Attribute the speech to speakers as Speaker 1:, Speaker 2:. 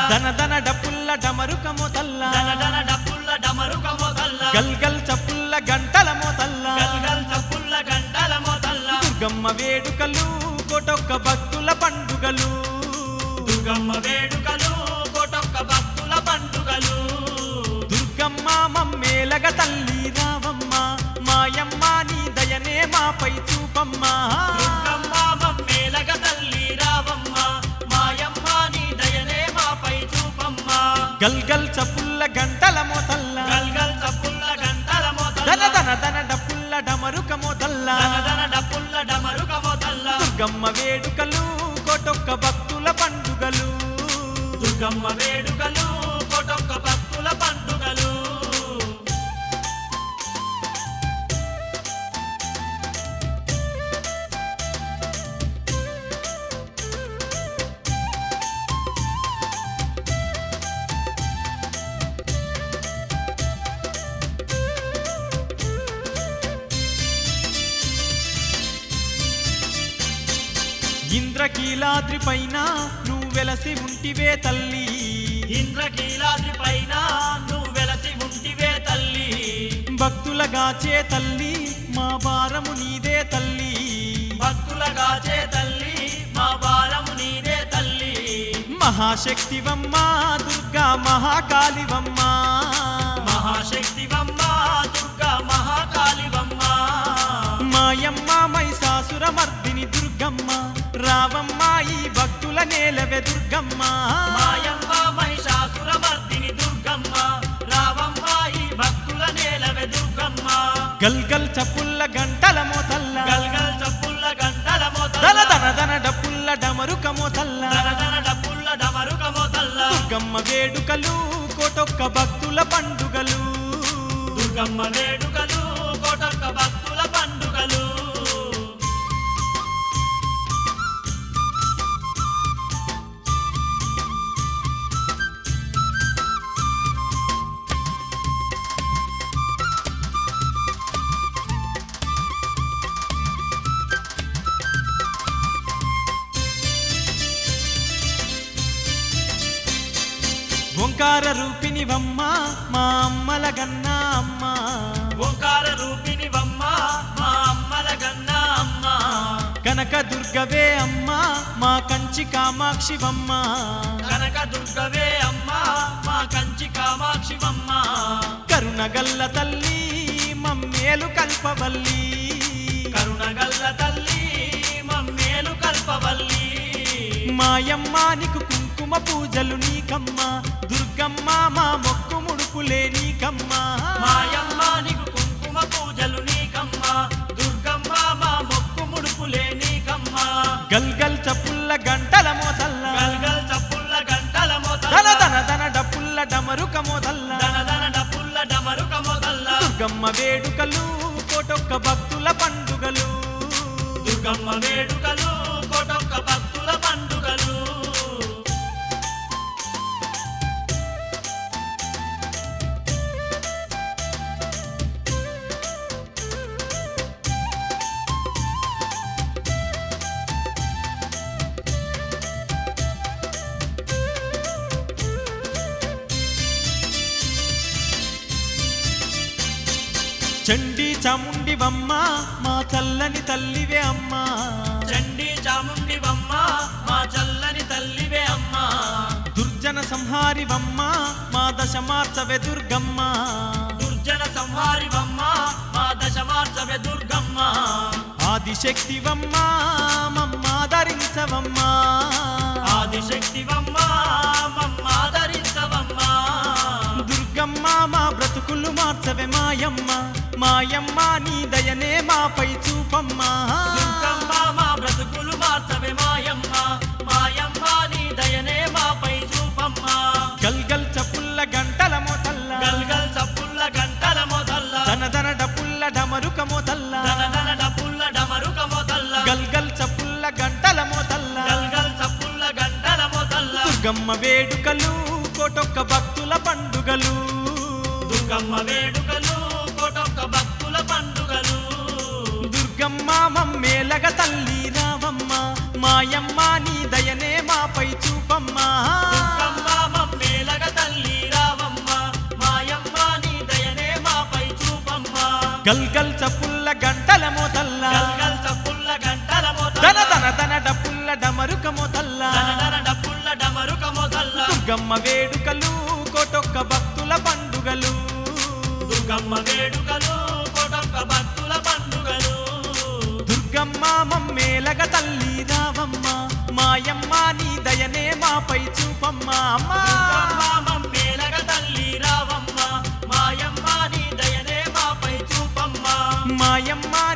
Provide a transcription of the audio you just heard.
Speaker 1: ధన ధన డప్పుల్ల డమరుక మొదల్ల
Speaker 2: దన దన డప్పుల్ల డమరుక మొదల్ల
Speaker 1: గల్ గల్ చప్పుల్ల గంటల మొదల్ల
Speaker 2: గల్గల్ చప్పుల్ల గంటల మొదల్ల
Speaker 1: దుర్గమ్మ వేడుకలు కోటొక్క భక్తుల పండుగలు
Speaker 2: దుర్గమ్మ వేడుకలు కోటొక్క భక్తుల పండుగలు
Speaker 1: దుర్గమ్మ మమ్మేలగ తల్లి రావమ్మ మాయమ్మ నీ దయనే మాపై చూపమ్మ
Speaker 2: దుర్గమ్మ మమ్మేలగ తల్లి రావమ్మ మాయమ్మ నీ దయనే మాపై చూపమ్మ
Speaker 1: గల్ గల్ చప్పుల్ల గంటల మొదల్ల
Speaker 2: గల్గల్ చప్పుల్ల గంటల మొదల్ల
Speaker 1: ధన ధన ధన డప్పుల్ల డమరుక మొదల్ల
Speaker 2: దన దన డప్పుల్ల డమరుక మొదల్ల
Speaker 1: దుర్గమ్మ వేడుకలు కోటొక్క భక్తుల పండుగలు
Speaker 2: దుర్గమ్మ వేడుకలు కోటొక్క భక్తుల పండుగలు
Speaker 1: ఇంద్రకీలాద్రి పైన నువ్వు వెలసి ఉంటివే తల్లి
Speaker 2: ఇంద్రకీలాద్రి పైన నువ్వు వెలసి ఉంటివే తల్లి
Speaker 1: భక్తులగాచే తల్లి మా భారము నీదే తల్లి
Speaker 2: భక్తులగాచే తల్లి మా భారము నీదే తల్లి
Speaker 1: మహాశక్తివమ్మ దుర్గా మహాకాళివమ్మ
Speaker 2: మహాశక్తివమ్మ దుర్గా మహాకాళివమ్మ
Speaker 1: మాయమ్మ మైసాసుర మర్దిని దుర్గమ్మ రావమ్మ ఈ భక్తుల నేలవే దుర్గమ్మ
Speaker 2: మాయమ్మ మహిషాసురమర్దిని దుర్గమ్మ రావమ్మ ఈ భక్తుల నేలవే దుర్గమ్మ
Speaker 1: గల్ గల్ చప్పుల్ల గంటల మోతల్ల
Speaker 2: గల్గల్ చప్పుల్ల గంటల
Speaker 1: దన
Speaker 2: మోతల్ల
Speaker 1: దన దన డప్పుల్ల డమరుక మోతల్ల
Speaker 2: దన దన డప్పుల్ల డమరుక మోతల్ల
Speaker 1: దుర్గమ్మ వేడుకలు కోటొక్క భక్తుల పండుగలు
Speaker 2: దుర్గమ్మ వేడుకలు కోటొక్క భక్తుల పండుగలు
Speaker 1: ఓంకార రూపినివమ్మ మా అమ్మల గన్నా అమ్మ
Speaker 2: ఓంకార రూపినివమ్మ మా అమ్మల గన్న అమ్మ
Speaker 1: కనక దుర్గవే అమ్మ మా కంచి కామాక్షివమ్మ
Speaker 2: కనక దుర్గవే అమ్మ మా కంచి కామాక్షివమ్మ
Speaker 1: కరుణగల్ల తల్లి మమ్మేలు కల్పవల్లి
Speaker 2: కరుణగల్ల తల్లి మమ్మేలు కల్పవల్లి
Speaker 1: మాయమ్మ నీకు కుంకుమ పూజలు నీకమ్మ దుర్గమ్మ మా మొక్కు ముడుపులే నీకమ్మ
Speaker 2: మాయమ్మ నీకు కుంకుమ పూజలు నీకమ్మ దుర్గమ్మ మా మొక్కు ముడుపులే నీకమ్మ
Speaker 1: గల్ గల్ చప్పుల్ల గంటల మోతల్ల
Speaker 2: గల్గల్ చప్పుల్ల గంటల
Speaker 1: ధన
Speaker 2: మోతల్ల
Speaker 1: ధన ధన డప్పుల్ల డమరుక మోతల్ల
Speaker 2: దన దన డప్పుల్ల డమరుక మోతల్ల
Speaker 1: దుర్గమ్మ వేడుకలు కోటొక్క భక్తుల పండుగలు
Speaker 2: దుర్గమ్మ వేడుకలు కోటొక్క భక్తుల పండుగలు
Speaker 1: చండీ చాముండివమ్మ మా చల్లని తల్లివే అమ్మ
Speaker 2: చండీ చాముండివమ్మ మా చల్లని తల్లివే అమ్మ
Speaker 1: దుర్జన సంహారివమ్మ మా దశ మార్చవే దుర్గమ్మ
Speaker 2: దుర్జన సంహారివమ్మ మా దశమార్చవే దుర్గమ్మ
Speaker 1: ఆదిశక్తివమ్మ మమ్మాదరించవమ్మ
Speaker 2: ఆదిశక్తివమ్మ మమ్మాదరించవమ్మ
Speaker 1: దుర్గమ్మ మా బ్రతుకులు మార్చవే మాయమ్మ మాయమ్మ నీ దయనే మాపై చూపమ్మ
Speaker 2: దుర్గమ్మ మా బ్రతుకులు మార్చవే మాయమ్మ మాయమ్మ నీ దయనే మాపై చూపమ్మ
Speaker 1: గల్ గల్ చప్పుల్ల గంటల మోతల్ల
Speaker 2: గల్గల్ చప్పుల్ల గంటల మొదల్ల
Speaker 1: ధన ధన డప్పుల్ల డమరుక మోతల్ల
Speaker 2: దన దన డప్పుల్ల డమరుక మొదల్ల
Speaker 1: గల్ గల్ చప్పుల్ల గంటల మోతల్ల
Speaker 2: గల్గల్ చప్పుల్ల గంటల మొదల్ల
Speaker 1: దుర్గమ్మ వేడుకలు కోటొక్క భక్తుల పండుగలు
Speaker 2: దుర్గమ్మ వేడుకలు కోటొక్క భక్తుల పండుగలు
Speaker 1: దుర్గమ్మ మమ్మేలగ తల్లి రావమ్మ మాయమ్మ నీ దయనే మాపై చూపమ్మ
Speaker 2: దుర్గమ్మ
Speaker 1: గల్గల్ చప్పుల్ల గంటల మోతల్ల
Speaker 2: గల్గల్ చప్పుల్ల గంటల మోతల్ల
Speaker 1: దన దన దన డప్పుల్ల డమరుక మోతల్ల
Speaker 2: దనదన డప్పుల్ల డమరుక మోతల్ల
Speaker 1: దుర్గమ్మ వేడుకలు కోటొక్క భక్తుల పండుగలు
Speaker 2: దుర్గమ్మ వేడుకలు కోటొక్క భక్తుల పండుగలు
Speaker 1: దుర్గమ్మ మమ్మేలగ తల్లి రావమ్మ మాయమ్మ నీ దయనే మాపై చూపమ్మ అమ్మా
Speaker 2: దుర్గమ్మ మమ్మేలగ తల్లి రావమ్మ మాయమ్మ నీ దయనే మాపై చూపమ్మ
Speaker 1: మాయమ్మ